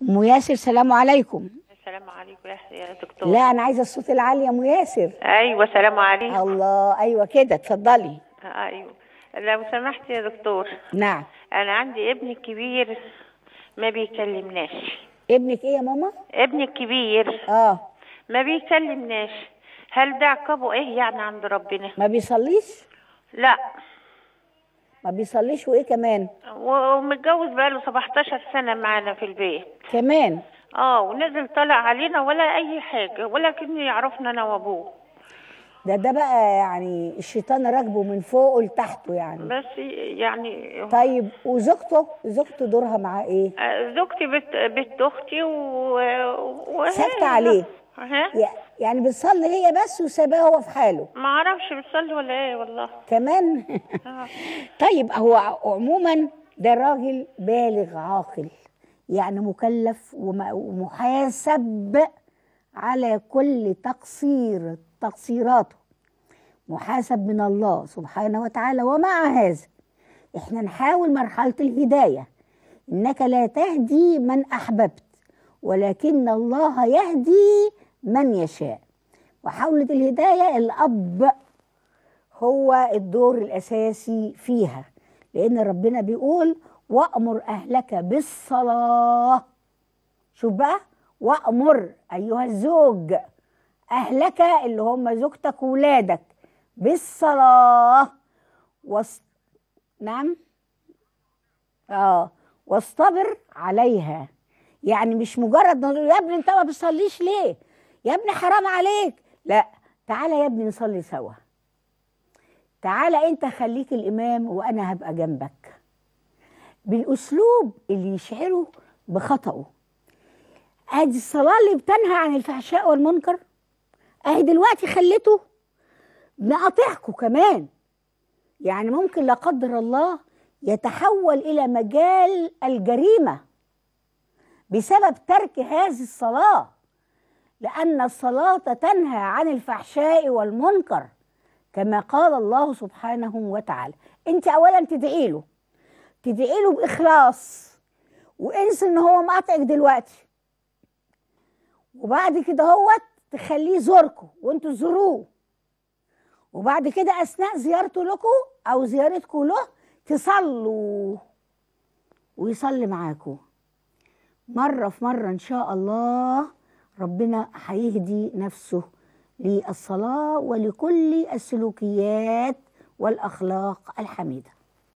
ام ياسر سلام عليكم السلام عليكم يا يا دكتور لا انا عايزه الصوت العالي يا ام ياسر ايوه سلام عليكم الله ايوه كده اتفضلي ايوه لو سمحت يا دكتور نعم انا عندي ابن الكبير ما بيكلمناش ابنك ايه يا ماما ابني الكبير اه ما بيكلمناش هل ده عقابه ايه يعني عند ربنا ما بيصليش لا ما بيصليش وايه كمان و- ومتجوز بقاله 17 سنة معانا في البيت كمان اه ونزل طلع علينا ولا اي حاجة ولكن يعرفنا انا وابوه ده ده بقى يعني الشيطان راكبه من فوق لتحته يعني بس يعني طيب وزوجته زوجته دورها معاه ايه آه، زوجتي بنت بنت اختي و, و... ساكتة عليه. ها يع- يعني بتصلي هي بس وساباه هو في حاله ما اعرفش بتصلي ولا ايه والله كمان آه. طيب هو عموما ده راجل بالغ عاقل يعني مكلف وم- ومحاسب على كل تقصير تقصيراته محاسب من الله سبحانه وتعالى ومع هذا احنا نحاول مرحلة الهداية انك لا تهدي من احببت ولكن الله يهدي من يشاء وحولة الهداية الاب هو الدور الأساسي فيها لأن ربنا بيقول وأمر أهلك بالصلاة شوف بقى وأمر أيها الزوج أهلك اللي هم زوجتك وولادك بالصلاة وص... نعم اه واصطبر عليها يعني مش مجرد نقول له يا ابني انت ما بتصليش ليه يا ابني حرام عليك لا تعالى يا ابني نصلي سوا تعالى انت خليك الامام وانا هبقى جنبك بالاسلوب اللي يشعره بخطأه ادي الصلاه اللي بتنهى عن الفحشاء والمنكر اهي دلوقتي خليته مقاطعكوا كمان يعني ممكن لا قدر الله يتحول الى مجال الجريمه بسبب ترك هذه الصلاه لان الصلاه تنهى عن الفحشاء والمنكر كما قال الله سبحانه وتعالى انت اولا تدعي له تدعي له باخلاص وانسى ان هو مقاطعك دلوقتي وبعد كده هو تخليه يزوركم وانتوا تزوروه وبعد كده اثناء زيارته لكم او زيارتكم له تصلوا ويصلي معاكم مره في مره ان شاء الله ربنا هيهدي نفسه للصلاه ولكل السلوكيات والاخلاق الحميده